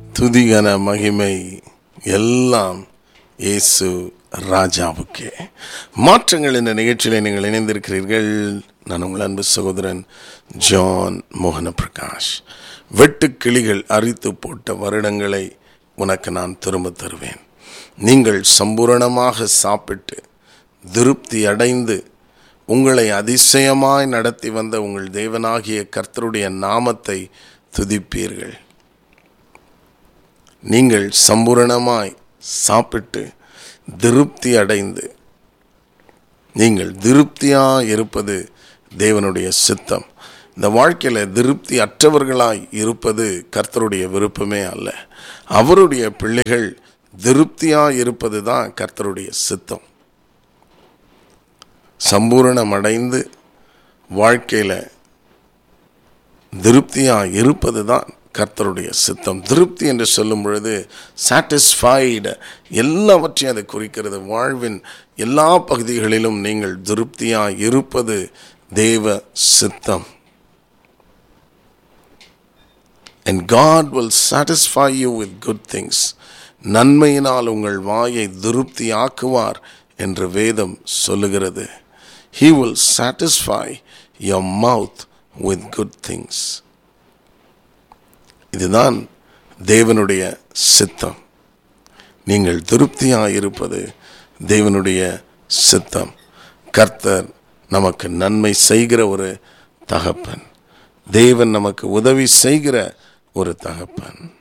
துதிகன மகிமை எல்லாம் இயேசு ராஜாவுக்கே மாற்றங்கள் என்ற நிகழ்ச்சியில் நீங்கள் இணைந்திருக்கிறீர்கள் நான் உங்கள் அன்பு சகோதரன் ஜான் மோகன பிரகாஷ் வெட்டுக்கிளிகள் அரித்து போட்ட வருடங்களை உனக்கு நான் திரும்ப தருவேன் நீங்கள் சம்பூரணமாக சாப்பிட்டு திருப்தி அடைந்து உங்களை அதிசயமாய் நடத்தி வந்த உங்கள் தேவனாகிய கர்த்தருடைய நாமத்தை துதிப்பீர்கள் நீங்கள் சம்பூரணமாய் சாப்பிட்டு திருப்தி அடைந்து நீங்கள் திருப்தியாக இருப்பது தேவனுடைய சித்தம் இந்த வாழ்க்கையில் திருப்தி அற்றவர்களாய் இருப்பது கர்த்தருடைய விருப்பமே அல்ல அவருடைய பிள்ளைகள் திருப்தியாக இருப்பது தான் கர்த்தருடைய சித்தம் சம்பூரணமடைந்து வாழ்க்கையில் திருப்தியாக இருப்பது தான் கர்த்தருடைய சித்தம் திருப்தி என்று சொல்லும் பொழுது சாட்டிஸ்ஃபைடு எல்லாவற்றையும் அதை குறிக்கிறது வாழ்வின் எல்லா பகுதிகளிலும் நீங்கள் திருப்தியாக இருப்பது தேவ சித்தம் And God will satisfy you with good things. நன்மையினால் உங்கள் வாயை திருப்தியாக்குவார் என்று வேதம் சொல்லுகிறது He will satisfy your mouth with good things. இதுதான் தேவனுடைய சித்தம் நீங்கள் திருப்தியாக இருப்பது தேவனுடைய சித்தம் கர்த்தர் நமக்கு நன்மை செய்கிற ஒரு தகப்பன் தேவன் நமக்கு உதவி செய்கிற ஒரு தகப்பன்